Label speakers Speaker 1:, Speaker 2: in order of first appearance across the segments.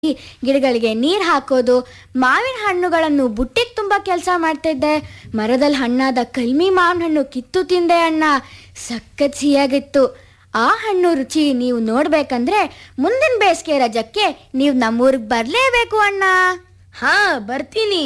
Speaker 1: ಗಿಡಗಳಿಗೆ ನೀರು ಹಾಕೋದು ಮಾವಿನ ಹಣ್ಣುಗಳನ್ನು ಬುಟ್ಟಿಗೆ ತುಂಬ ಕೆಲಸ ಮಾಡ್ತಿದ್ದೆ ಮರದಲ್ಲಿ ಹಣ್ಣಾದ ಕಲ್ಮಿ ಮಾವಿನ ಹಣ್ಣು ಕಿತ್ತು ತಿಂದೆ ಅಣ್ಣ ಸಖತ್ ಸಿಹಿಯಾಗಿತ್ತು ಆ ಹಣ್ಣು ರುಚಿ ನೀವು ನೋಡ್ಬೇಕಂದ್ರೆ ಮುಂದಿನ ಬೇಸಿಗೆ ರಜಕ್ಕೆ ನೀವು ನಮ್ಮೂರಿಗೆ ಬರಲೇಬೇಕು ಅಣ್ಣ
Speaker 2: ಹಾ ಬರ್ತೀನಿ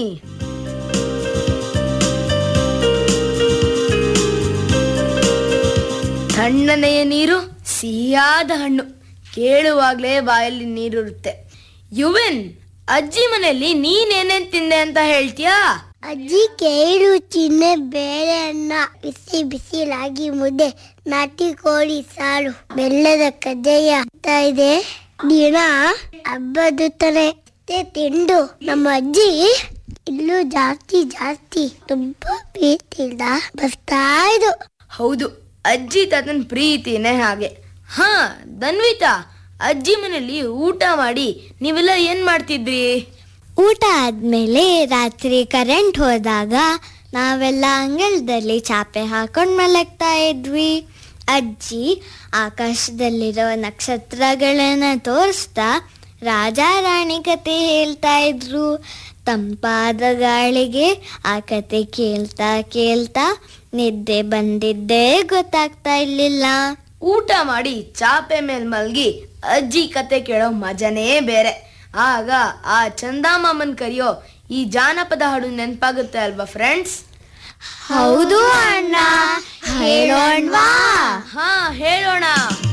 Speaker 2: ತಣ್ಣನೆಯ ನೀರು ಸಿಹಿಯಾದ ಹಣ್ಣು ಕೇಳುವಾಗ್ಲೇ ಬಾಯಲ್ಲಿ ನೀರಿರುತ್ತೆ ಯುವನ್ ಅಜ್ಜಿ ಮನೆಯಲ್ಲಿ ನೀನೇನೇನ್ ತಿಂದೆ ಅಂತ ಹೇಳ್ತೀಯಾ
Speaker 3: ಅಜ್ಜಿ ಕೇಳು ಚಿನ್ನೆ ಬೇಳೆ ಅನ್ನ ಬಿಸಿ ಬಿಸಿ ರಾಗಿ ಮುದ್ದೆ ನಾಟಿ ಕೋಳಿ ಸಾರು ಬೆಲ್ಲದ ಕಜ್ಜಾಯ ಅಂತ ಇದೆ ದಿನ ಹಬ್ಬದ ತಾನೆ ಅಷ್ಟೇ ತಿಂಡು ನಮ್ಮ ಅಜ್ಜಿ ಇಲ್ಲೂ ಜಾಸ್ತಿ ಜಾಸ್ತಿ ತುಂಬಾ ಪ್ರೀತಿಯಿಂದ ಬರ್ತಾ ಇದ್ದು
Speaker 2: ಹೌದು ಅಜ್ಜಿ ತಾತನ ಪ್ರೀತಿನೇ ಹಾಗೆ ಹಾ ಧನ್ವಿತಾ ಅಜ್ಜಿ ಮನೆಯಲ್ಲಿ ಊಟ ಮಾಡಿ ನೀವೆಲ್ಲ ಏನ್ ಮಾಡ್ತಿದ್ರಿ
Speaker 3: ಊಟ ಆದ್ಮೇಲೆ ರಾತ್ರಿ ಕರೆಂಟ್ ಹೋದಾಗ ನಾವೆಲ್ಲ ಅಂಗಳದಲ್ಲಿ ಚಾಪೆ ಹಾಕೊಂಡು ಮಲಗ್ತಾ ಇದ್ವಿ ಅಜ್ಜಿ ಆಕಾಶದಲ್ಲಿರೋ ನಕ್ಷತ್ರಗಳನ್ನ ತೋರಿಸ್ತಾ ರಾಜ ರಾಣಿ ಕತೆ ಹೇಳ್ತಾ ಇದ್ರು ತಂಪಾದ ಗಾಳಿಗೆ ಆ ಕತೆ ಕೇಳ್ತಾ ಕೇಳ್ತಾ ನಿದ್ದೆ ಬಂದಿದ್ದೇ ಗೊತ್ತಾಗ್ತಾ ಇರ್ಲಿಲ್ಲ
Speaker 2: ಊಟ ಮಾಡಿ ಚಾಪೆ ಮೇಲ್ ಮಲ್ಗಿ ಅಜ್ಜಿ ಕತೆ ಕೇಳೋ ಮಜನೇ ಬೇರೆ ಆಗ ಆ ಚಂದಾಮಾಮನ್ ಕರೆಯೋ ಈ ಜಾನಪದ ಹಾಡು ನೆನಪಾಗುತ್ತೆ ಅಲ್ವಾ ಫ್ರೆಂಡ್ಸ್
Speaker 3: ಹೌದು ಅಣ್ಣ ಹೇಳೋಣ್ವಾ
Speaker 2: ಹಾ ಹೇಳೋಣ